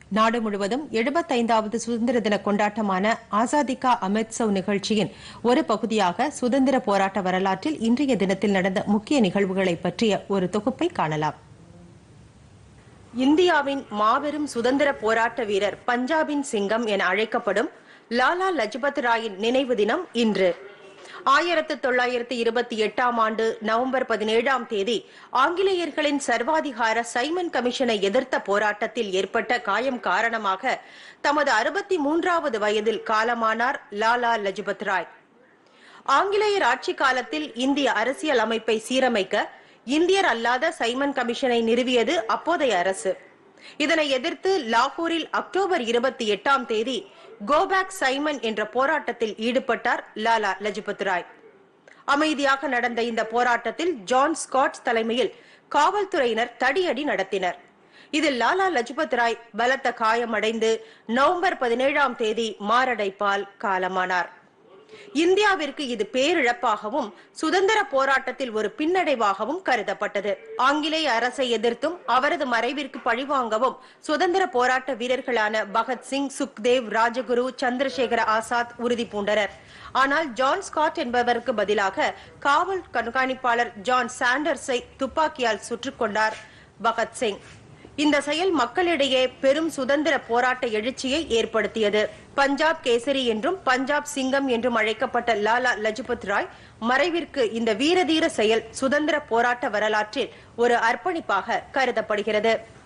நாடு முழுவதும் எழுபத்தைந்தாவது சுதந்திர தின கொண்டாட்டமான ஆசாதி கா அமிர்த்சவ் நிகழ்ச்சியின் ஒரு பகுதியாக சுதந்திர போராட்ட வரலாற்றில் இன்றைய தினத்தில் நடந்த முக்கிய நிகழ்வுகளை பற்றிய ஒரு தொகுப்பை காணலாம் இந்தியாவின் மாபெரும் சுதந்திர போராட்ட வீரர் பஞ்சாபின் சிங்கம் என அழைக்கப்படும் லாலா லஜ்பத் ராயின் நினைவு தினம் இன்று ஆயிரத்து தொள்ளாயிரத்து இருபத்தி எட்டாம் ஆண்டு நவம்பர் பதினேழாம் தேதி ஆங்கிலேயர்களின் சர்வாதிகார சைமன் கமிஷனை எதிர்த்த போராட்டத்தில் ஏற்பட்ட காயம் காரணமாக தமது அறுபத்தி மூன்றாவது வயதில் காலமானார் லாலா லஜ்பத் ராய் ஆங்கிலேயர் ஆட்சி காலத்தில் இந்திய அரசியல் அமைப்பை சீரமைக்க இந்தியர் அல்லாத சைமன் கமிஷனை நிறுவியது அப்போதைய அரசு இதனை எதிர்த்து லாகூரில் அக்டோபர் இருபத்தி எட்டாம் தேதி கோபேக் சைமன் என்ற போராட்டத்தில் ஈடுபட்டார் லாலா லஜபத் ராய் அமைதியாக நடந்த இந்த போராட்டத்தில் ஜான் ஸ்காட் தலைமையில் காவல்துறையினர் தடியடி நடத்தினர் இதில் லாலா லஜபத் ராய் பலத்த காயமடைந்து நவம்பர் பதினேழாம் தேதி மாரடைப்பால் காலமானார் இந்தியாவிற்கு இது பேரிழப்பாகவும் சுதந்திர போராட்டத்தில் ஒரு பின்னடைவாகவும் கருதப்பட்டது ஆங்கிலேய அரசை எதிர்த்தும் அவரது மறைவிற்கு பழிவாங்கவும் சுதந்திர போராட்ட வீரர்களான பகத்சிங் சுக்தேவ் ராஜகுரு சந்திரசேகர ஆசாத் உறுதி பூண்டனர் ஆனால் ஜான் ஸ்காட் என்பவருக்கு பதிலாக காவல் கண்காணிப்பாளர் ஜான் சாண்டர்ஸை துப்பாக்கியால் சுட்டுக் கொண்டார் பகத்சிங் இந்த செயல் மக்களிடையே பெரும் சுதந்திர போராட்ட எழுச்சியை ஏற்படுத்தியது பஞ்சாப் கேசரி என்றும் பஞ்சாப் சிங்கம் என்றும் அழைக்கப்பட்ட லாலா லஜபத் ராய் மறைவிற்கு இந்த வீரதீர செயல் சுதந்திர போராட்ட வரலாற்றில் ஒரு அர்ப்பணிப்பாக கருதப்படுகிறது